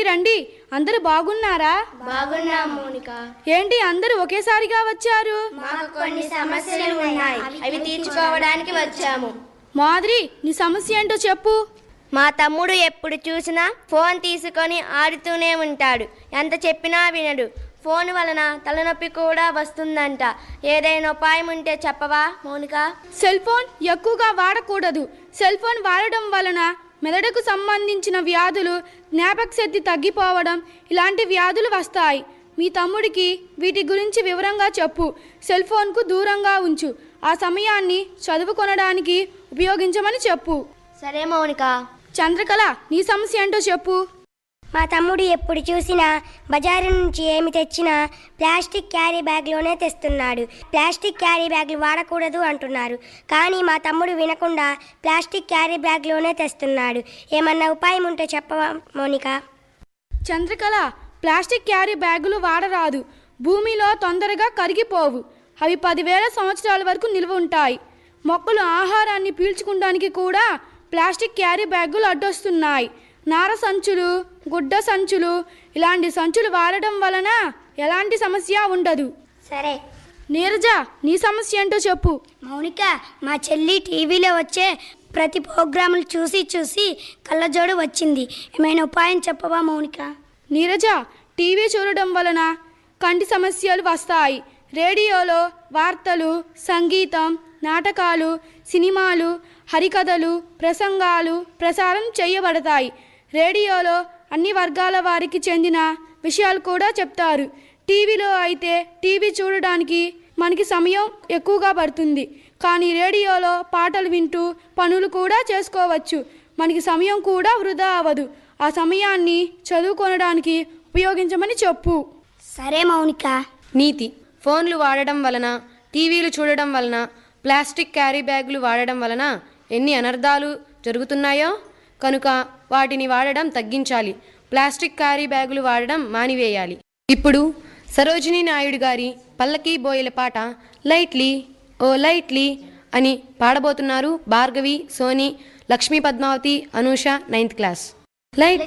రండి అందరూ బాగున్నారా బాగున్నాం మౌనిక ఏంటి అందరూ ఒకేసారిగా వచ్చారు మాకు కొన్ని సమస్యలు ఉన్నాయి అవి తీర్చుకోవడానికి వచ్చాము మాదిరి నీ సమస్య ఏంటో చెప్పు మా తమ్ముడు ఎప్పుడు చూసినా ఫోన్ తీసుకొని ఆడుతూనే ఉంటాడు ఎంత చెప్పినా వినడు ఫోన్ వలన తలనొప్పి కూడా వస్తుందంట ఏదైనా ఉపాయం ఉంటే చెప్పవా మౌనిక సెల్ ఫోన్ ఎక్కువగా వాడకూడదు సెల్ ఫోన్ వాడడం వలన మెదడుకు సంబంధించిన వ్యాధులు జ్ఞాపక శక్తి తగ్గిపోవడం ఇలాంటి వ్యాధులు వస్తాయి మీ తమ్ముడికి వీటి గురించి వివరంగా చెప్పు సెల్ ఫోన్కు దూరంగా ఉంచు ఆ సమయాన్ని చదువుకొనడానికి ఉపయోగించమని చెప్పు సరే మౌనిక చంద్రకళ నీ సమస్య ఏంటో చెప్పు మా తమ్ముడు ఎప్పుడు చూసినా బజారు నుంచి ఏమి తెచ్చినా ప్లాస్టిక్ క్యారీ బ్యాగ్లోనే తెస్తున్నాడు ప్లాస్టిక్ క్యారీ బ్యాగ్లు వాడకూడదు అంటున్నారు కానీ మా తమ్ముడు వినకుండా ప్లాస్టిక్ క్యారీ బ్యాగ్లోనే తెస్తున్నాడు ఏమన్నా ఉపాయం ఉంటే చెప్పవా మోనిక చంద్రకళ ప్లాస్టిక్ క్యారీ బ్యాగులు వాడరాదు భూమిలో తొందరగా కరిగిపోవు అవి పదివేల సంవత్సరాల వరకు నిల్వ ఉంటాయి మొక్కలు ఆహారాన్ని పీల్చుకోవడానికి కూడా ప్లాస్టిక్ క్యారీ బ్యాగులు అడ్డొస్తున్నాయి నార సంచులు గుడ్డ సంచులు ఇలాంటి సంచులు వాడడం వలన ఎలాంటి సమస్య ఉండదు సరే నీరజ నీ సమస్య ఏంటో చెప్పు మౌనిక మా చెల్లి టీవీలో వచ్చే ప్రతి ప్రోగ్రాములు చూసి చూసి కళ్ళజోడు వచ్చింది ఏమైనా ఉపాయం చెప్పవా మౌనిక నీరజ టీవీ చూడడం వలన కంటి సమస్యలు వస్తాయి రేడియోలో వార్తలు సంగీతం నాటకాలు సినిమాలు హరికథలు ప్రసంగాలు ప్రసారం చేయబడతాయి రేడియోలో అన్ని వర్గాల వారికి చెందిన విషయాలు కూడా చెప్తారు టీవీలో అయితే టీవీ చూడడానికి మనకి సమయం ఎక్కువగా పడుతుంది కానీ రేడియోలో పాటలు వింటూ పనులు కూడా చేసుకోవచ్చు మనకి సమయం కూడా వృధా అవ్వదు ఆ సమయాన్ని చదువుకొనడానికి ఉపయోగించమని చెప్పు సరే మౌనిక నీతి ఫోన్లు వాడడం వలన టీవీలు చూడడం వలన ప్లాస్టిక్ క్యారీ బ్యాగులు వాడడం వలన ఎన్ని అనర్థాలు జరుగుతున్నాయో కనుక వాటిని వాడడం తగ్గించాలి ప్లాస్టిక్ క్యారీ బ్యాగులు వాడడం మానివేయాలి ఇప్పుడు సరోజినీ నాయుడు గారి పల్లకి బోయల పాట లైట్లీ ఓ లైట్లీ అని పాడబోతున్నారు Bhargavi Soni Lakshmi Padmavathi Anusha ninth class light